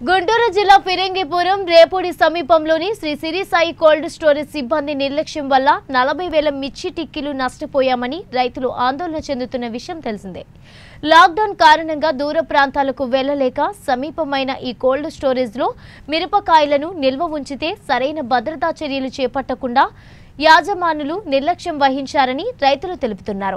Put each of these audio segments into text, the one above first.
గుంటూరు జిల్లా ఫిరంగిపురం రేపూడి సమీపంలోని Sri Siri Sai cold storage సిబ్బంది నిర్లక్ష్యం వల్ల నలభై వేల మిర్చి టిక్కీలు నష్టపోయామని రైతులు ఆందోళన చెందుతున్న విషయం తెలిసిందే లాక్డౌన్ కారణంగా దూర ప్రాంతాలకు వెళ్లలేక సమీపమైన ఈ కోల్డ్ స్టోరేజ్లో మిరపకాయలను నిల్వ ఉంచితే సరైన భద్రతా చర్యలు చేపట్టకుండా యాజమానులు నిర్లక్ష్యం వహించారని రైతులు తెలుపుతున్నారు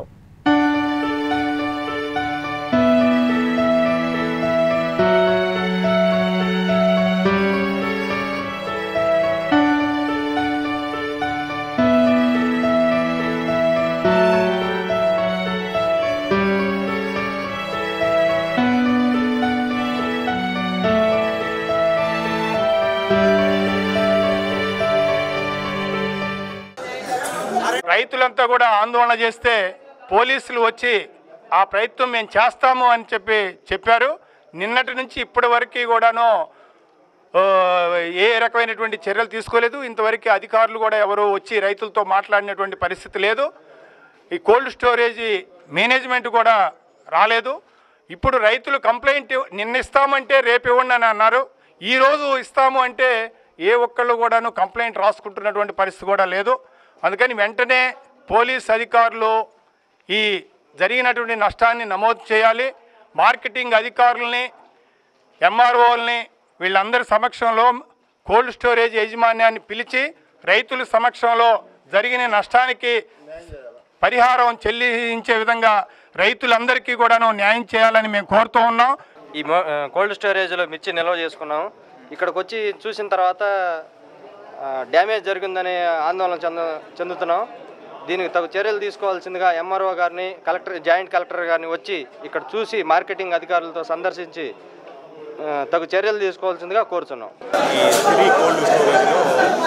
రైతులంతా కూడా ఆందోళన చేస్తే పోలీసులు వచ్చి ఆ ప్రయత్నం మేము చేస్తాము అని చెప్పి చెప్పారు నిన్నటి నుంచి ఇప్పటి వరకు కూడాను ఆ, ఏ రకమైనటువంటి చర్యలు తీసుకోలేదు ఇంతవరకు అధికారులు కూడా ఎవరు వచ్చి రైతులతో మాట్లాడినటువంటి పరిస్థితి లేదు ఈ కోల్డ్ స్టోరేజీ మేనేజ్మెంట్ కూడా రాలేదు ఇప్పుడు రైతులు కంప్లైంట్ నిన్న ఇస్తామంటే రేపు ఇవ్వండి అని అన్నారు ఈరోజు ఇస్తాము అంటే ఏ ఒక్కళ్ళు కూడాను కంప్లైంట్ రాసుకుంటున్నటువంటి పరిస్థితి కూడా లేదు అందుకని వెంటనే పోలీస్ అధికారులు ఈ జరిగినటువంటి నష్టాన్ని నమోదు చేయాలి మార్కెటింగ్ అధికారుల్ని ఎంఆర్ఓల్ని వీళ్ళందరి సమక్షంలో కోల్డ్ స్టోరేజ్ యాజమాన్యాన్ని పిలిచి రైతుల సమక్షంలో జరిగిన నష్టానికి పరిహారం చెల్లించే విధంగా రైతులందరికీ కూడాను న్యాయం చేయాలని మేము కోరుతూ ఉన్నాం ఈ మో- ఆ, కోల్డ్ స్టోరేజ్లో మిర్చి నిల్వ చేసుకున్నాం ఇక్కడికి వచ్చి చూసిన తర్వాత ఆ, డ్యామేజ్ జరిగిందని ఆందోళన చెంద చెందుతున్నాం దీనికి తగు చర్యలు తీసుకోవాల్సిందిగా ఎంఆర్ఓ గారిని కలెక్టర్ జాయింట్ కలెక్టర్ గారిని వచ్చి ఇక్కడ చూసి మార్కెటింగ్ అధికారులతో సందర్శించి ఆ, తగు చర్యలు తీసుకోవాల్సిందిగా కోరుతున్నాం ఈ సిరి కోల్డ్ స్టోరేజ్లో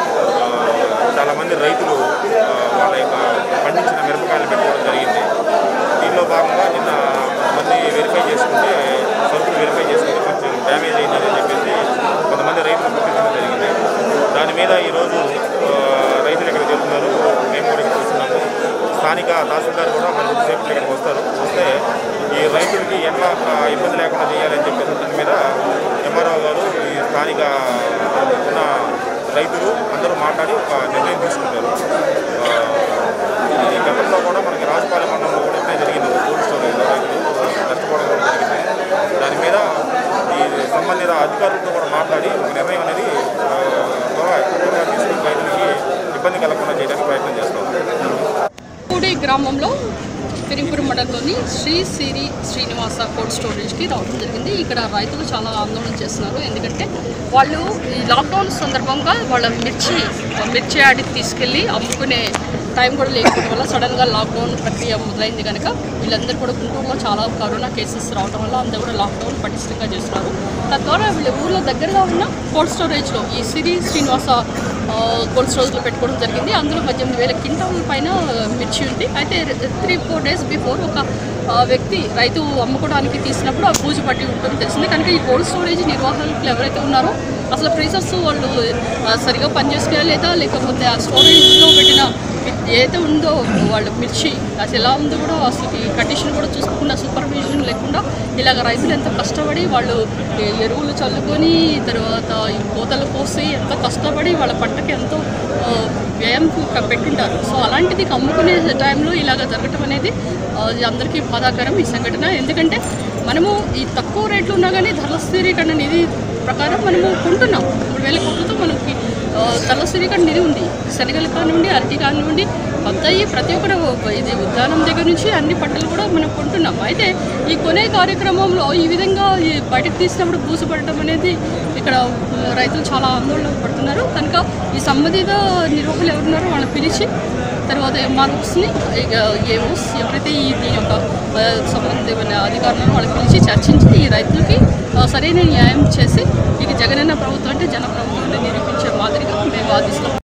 ఆ, చాలామంది రైతులు ఆ, వాళ్ళ యొక్క పండించిన మిరపకాయలు పెట్టుకోవడం జరిగింది దీనిలో భాగంగా నిన్న కొంతమంది వెరిఫై చేసుకుంటే సరుకులు వెరిఫై చేసుకుంటే కొంచెం డ్యామేజ్ అయిందని చెప్పేసి కొంతమంది రైతులు గుర్తించడం జరిగింది దాని మీద ఈరోజు ఆ, రైతులు ఇక్కడ చెప్తున్నారు మేము కూడా ఇక్కడ చూస్తున్నాము స్థానిక తహసీల్దార్ కూడా మరి కొద్దిసేపు ఇక్కడికి వస్తారు వస్తే ఈ రైతులకి ఎట్లా ఆ, ఇబ్బంది లేకుండా చేయాలని చెప్పేసి దాని మీద ఎంఆర్ఓ గారు ఈ స్థానిక ఉన్న రైతులు అందరూ మాట్లాడి ఒక నిర్ణయం తీసుకుంటారు ఆ, ఈ గతంలో కూడా మనకి రాజపాలెం మండలంలో కూడా ఇట్లా జరిగింది కోల్డ్ స్టోరేజ్ రైతులు నష్టపోవడం కూడా జరిగింది దాని మీద ఈ సంబంధిత అధికారులతో కూడా మాట్లాడి ఒక నిర్ణయం అనేది ఆ, త్వరగా త్వరగా తీసుకుని రైతులకి ఇబ్బంది కలగకుండా చేయడానికి ప్రయత్నం చేస్తాం పూడి గ్రామంలో పెరింపురం మండలంలోని శ్రీ సిరి శ్రీనివాస కోల్డ్ స్టోరేజ్కి రావడం జరిగింది ఇక్కడ రైతులు చాలా ఆందోళన చేస్తున్నారు ఎందుకంటే వాళ్ళు ఈ లాక్డౌన్ సందర్భంగా వాళ్ళ మిర్చి మిర్చి యాడికి తీసుకెళ్ళి అమ్ముకునే టైం కూడా లేకపోవడం వల్ల సడన్గా లాక్డౌన్ ప్రక్రియ మొదలైంది కనుక వీళ్ళందరూ కూడా గుంటూరులో చాలా కరోనా కేసెస్ రావడం వల్ల అందరూ కూడా లాక్డౌన్ పటిష్టంగా చేస్తున్నారు తద్వారా వీళ్ళ ఊర్లో దగ్గరగా ఉన్న కోల్డ్ స్టోరేజ్లో ఈ సిరి శ్రీనివాస ఆ, కోల్డ్ స్టోరేజ్లో పెట్టుకోవడం జరిగింది అందులో పద్దెనిమిది వేల క్వింటాల పైన మిర్చి ఉంది అయితే త్రీ ఫోర్ డేస్ బిఫోర్ ఒక ఆ, వ్యక్తి రైతు అమ్ముకోవడానికి తీసినప్పుడు ఆ పూజ పట్టి ఉంటుంది తెలిసింది కనుక ఈ కోల్డ్ స్టోరేజ్ నిర్వాహకులు ఎవరైతే ఉన్నారో అసలు ఫ్రీజర్స్ వాళ్ళు ఆ, సరిగా పనిచేసుకునే లేదా లేకపోతే ఆ స్టోరేజ్లో పెట్టిన ఏదైతే ఉందో వాళ్ళ మిర్చి అసలు ఎలా ఉందో కూడా అసలు ఈ కండిషన్ కూడా చూసుకోకుండా సూపర్విజన్ లేకుండా ఇలాగ రైతులు ఎంతో కష్టపడి వాళ్ళు ఎ- ఎరువులు చల్లుకొని తర్వాత ఈ కోతలు కోసి ఎంతో కష్టపడి వాళ్ళ పంటకి ఎంతో ఆ, వ్యయం క- పెట్టుంటారు సో అలాంటిది అమ్ముకునే టైంలో ఇలాగ జరగటం అనేది ఆ, ఇది అందరికీ బాధాకరం ఈ సంఘటన ఎందుకంటే మనము ఈ తక్కువ రేట్లు ఉన్నా కానీ ధరల స్థిరీకరణ నిధి ప్రకారం మనము కొంటున్నాం మూడు వేల కోట్లతో మనకి ఆ, ధరల స్థిరీకరణ నిధి ఉంది శనగలు కానివ్వండి అరటి కానివ్వండి కొత్తవి ప్రతి ఒక్కరు ఇది ఉద్యానం దగ్గర నుంచి అన్ని పంటలు కూడా మనం కొంటున్నాం అయితే ఈ కొనే కార్యక్రమంలో ఈ విధంగా ఈ బయటకు తీసినప్పుడు బూసుపడటం అనేది ఇక్కడ ఆ, రైతులు చాలా ఆందోళన పడుతున్నారు కనుక ఈ సంబంధిత నిర్వాహకులు ఎవరున్నారో వాళ్ళని పిలిచి తర్వాత ఎంఆర్ఓస్ని ఏఓస్ ఎవరైతే ఈ దీని యొక్క ఆ, సంబంధిత అధికారులను వాళ్ళకి పిలిచి చర్చించి ఈ రైతులకి ఆ, సరైన న్యాయం చేసి ఇక జగనన్న ప్రభుత్వం అంటే జన ప్రభుత్వం అని నిరూపించే మాదిరిగా మేము వాదిస్తాం